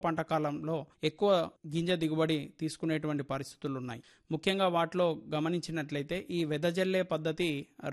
పంట కాలంలో ఎక్కువ గింజ దిగుబడి తీసుకునేటువంటి పరిస్థితులు ఉన్నాయి ముఖ్యంగా వాటిలో గమనించినట్లయితే ఈ వెదజల్లే పద్ధతి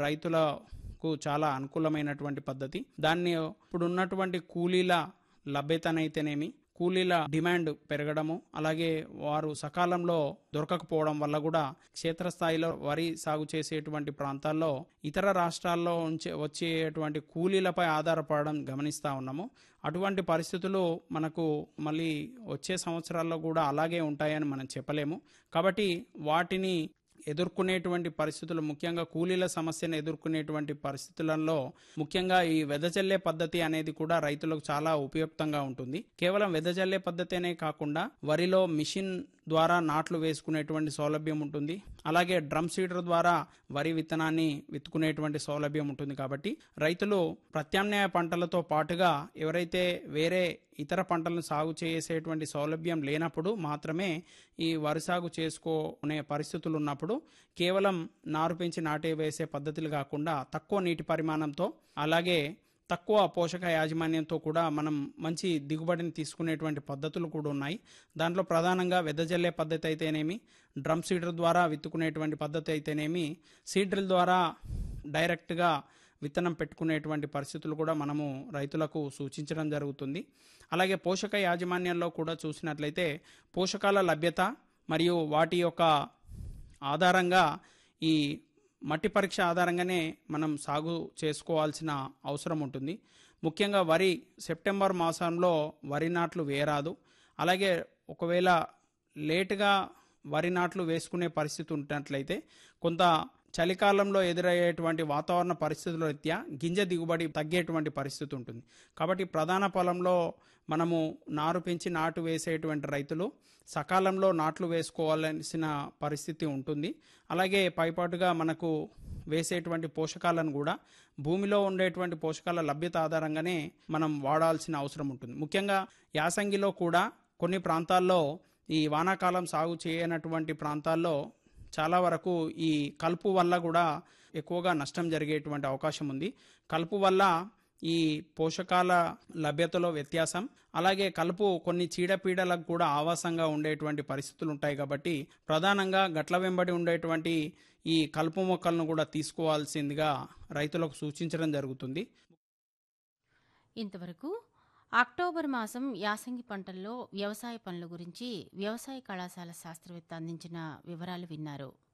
రైతులకు చాలా అనుకూలమైనటువంటి పద్ధతి దాన్ని ఇప్పుడు ఉన్నటువంటి కూలీల లభ్యతనైతేనేమి కూలీల డిమాండ్ పెరగడము అలాగే వారు సకాలంలో దొరకకపోవడం వల్ల కూడా క్షేత్రస్థాయిలో వరి సాగు చేసేటువంటి ప్రాంతాల్లో ఇతర రాష్ట్రాల్లో ఉంచే వచ్చేటువంటి కూలీలపై ఆధారపడడం గమనిస్తూ ఉన్నాము అటువంటి పరిస్థితులు మనకు మళ్ళీ వచ్చే సంవత్సరాల్లో కూడా అలాగే ఉంటాయని మనం చెప్పలేము కాబట్టి వాటిని ఎదుర్కొనేటువంటి పరిస్థితులు ముఖ్యంగా కూలీల సమస్యను ఎదుర్కొనేటువంటి పరిస్థితులలో ముఖ్యంగా ఈ వెదజల్లే పద్ధతి అనేది కూడా రైతులకు చాలా ఉపయుక్తంగా ఉంటుంది కేవలం వెదజల్లే పద్ధతినే కాకుండా వరిలో మిషన్ ద్వారా నాట్లు వేసుకునేటువంటి సౌలభ్యం ఉంటుంది అలాగే డ్రమ్ సీడర్ ద్వారా వరి విత్తనాన్ని విత్తుకునేటువంటి సౌలభ్యం ఉంటుంది కాబట్టి రైతులు ప్రత్యామ్నాయ పంటలతో పాటుగా ఎవరైతే వేరే ఇతర పంటలను సాగు చేసేటువంటి సౌలభ్యం లేనప్పుడు మాత్రమే ఈ వరి సాగు చేసుకునే పరిస్థితులు ఉన్నప్పుడు కేవలం నారు పెంచి నాటే వేసే పద్ధతులు కాకుండా తక్కువ నీటి పరిమాణంతో అలాగే తక్కువ పోషక యాజమాన్యంతో కూడా మనం మంచి దిగుబడిని తీసుకునేటువంటి పద్ధతులు కూడా ఉన్నాయి దాంట్లో ప్రధానంగా వెదజల్లే పద్ధతి అయితేనేమి డ్రమ్ సీడర్ ద్వారా విత్తుకునేటువంటి పద్ధతి అయితేనేమి సీడ్రిల్ ద్వారా డైరెక్ట్గా విత్తనం పెట్టుకునేటువంటి పరిస్థితులు కూడా మనము రైతులకు సూచించడం జరుగుతుంది అలాగే పోషక యాజమాన్యంలో కూడా చూసినట్లయితే పోషకాల లభ్యత మరియు వాటి యొక్క ఆధారంగా ఈ మట్టి పరీక్ష ఆధారంగానే మనం సాగు చేసుకోవాల్సిన అవసరం ఉంటుంది ముఖ్యంగా వరి సెప్టెంబర్ మాసంలో వరి నాట్లు వేయరాదు అలాగే ఒకవేళ లేటుగా వరి నాట్లు వేసుకునే పరిస్థితి ఉన్నట్లయితే కొంత చలికాలంలో ఎదురయ్యేటువంటి వాతావరణ పరిస్థితుల రీత్యా గింజ దిగుబడి తగ్గేటువంటి పరిస్థితి ఉంటుంది కాబట్టి ప్రధాన పొలంలో మనము నారు పెంచి నాటు వేసేటువంటి రైతులు సకాలంలో నాట్లు వేసుకోవాల్సిన పరిస్థితి ఉంటుంది అలాగే పైపాటుగా మనకు వేసేటువంటి పోషకాలను కూడా భూమిలో ఉండేటువంటి పోషకాల లభ్యత ఆధారంగానే మనం వాడాల్సిన అవసరం ఉంటుంది ముఖ్యంగా యాసంగిలో కూడా కొన్ని ప్రాంతాల్లో ఈ వానాకాలం సాగు చేయనటువంటి ప్రాంతాల్లో చాలా వరకు ఈ కలుపు వల్ల కూడా ఎక్కువగా నష్టం జరిగేటువంటి అవకాశం ఉంది కలుపు వల్ల ఈ పోషకాల లభ్యతలో వ్యత్యాసం అలాగే కలుపు కొన్ని చీడపీడలకు కూడా ఆవాసంగా ఉండేటువంటి పరిస్థితులు ఉంటాయి కాబట్టి ప్రధానంగా గట్ల వెంబడి ఉండేటువంటి ఈ కలుపు మొక్కలను కూడా తీసుకోవాల్సిందిగా రైతులకు సూచించడం జరుగుతుంది ఇంతవరకు అక్టోబర్ మాసం యాసంగి పంటల్లో వ్యవసాయ పనుల గురించి వ్యవసాయ కళాశాల శాస్త్రవేత్త అందించిన వివరాలు విన్నారు